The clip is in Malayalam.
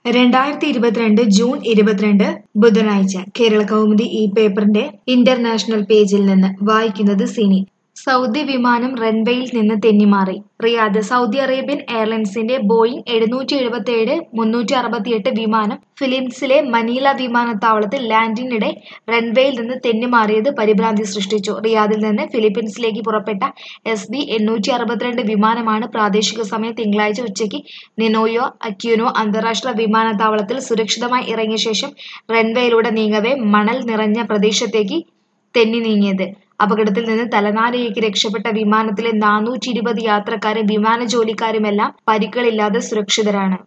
രണ്ടായിരത്തി ഇരുപത്തിരണ്ട് ജൂൺ ഇരുപത്തിരണ്ട് ബുധനാഴ്ച കേരള കൗമുദി ഈ പേപ്പറിന്റെ ഇന്റർനാഷണൽ പേജിൽ നിന്ന് വായിക്കുന്നത് സിനി സൗദി വിമാനം റൺവേയിൽ നിന്ന് തെന്നിമാറി റിയാദ് സൗദി അറേബ്യൻ എയർലൈൻസിന്റെ ബോയിംഗ് എഴുന്നൂറ്റി എഴുപത്തി ഏഴ് മുന്നൂറ്റി അറുപത്തിയെട്ട് വിമാനം ഫിലിംസിലെ മനീല വിമാനത്താവളത്തിൽ ലാൻഡിങ്ങിനിടെ റൺവേയിൽ നിന്ന് തെന്നിമാറിയത് പരിഭ്രാന്തി സൃഷ്ടിച്ചു റിയാദിൽ നിന്ന് ഫിലിപ്പീൻസിലേക്ക് പുറപ്പെട്ട എസ് ബി എണ്ണൂറ്റി അറുപത്തിരണ്ട് വിമാനമാണ് പ്രാദേശിക സമയം തിങ്കളാഴ്ച ഉച്ചയ്ക്ക് നിനോയോ അക്യൂനോ അന്താരാഷ്ട്ര വിമാനത്താവളത്തിൽ സുരക്ഷിതമായി ഇറങ്ങിയ ശേഷം റൺവേയിലൂടെ നീങ്ങവേ മണൽ നിറഞ്ഞ പ്രദേശത്തേക്ക് തെന്നി നീങ്ങിയത് അപകടത്തിൽ നിന്ന് തലനാരിഴയ്ക്ക് രക്ഷപ്പെട്ട വിമാനത്തിലെ നാനൂറ്റി ഇരുപത് യാത്രക്കാരും വിമാന ജോലിക്കാരുമെല്ലാം പരിക്കുകളില്ലാതെ സുരക്ഷിതരാണ്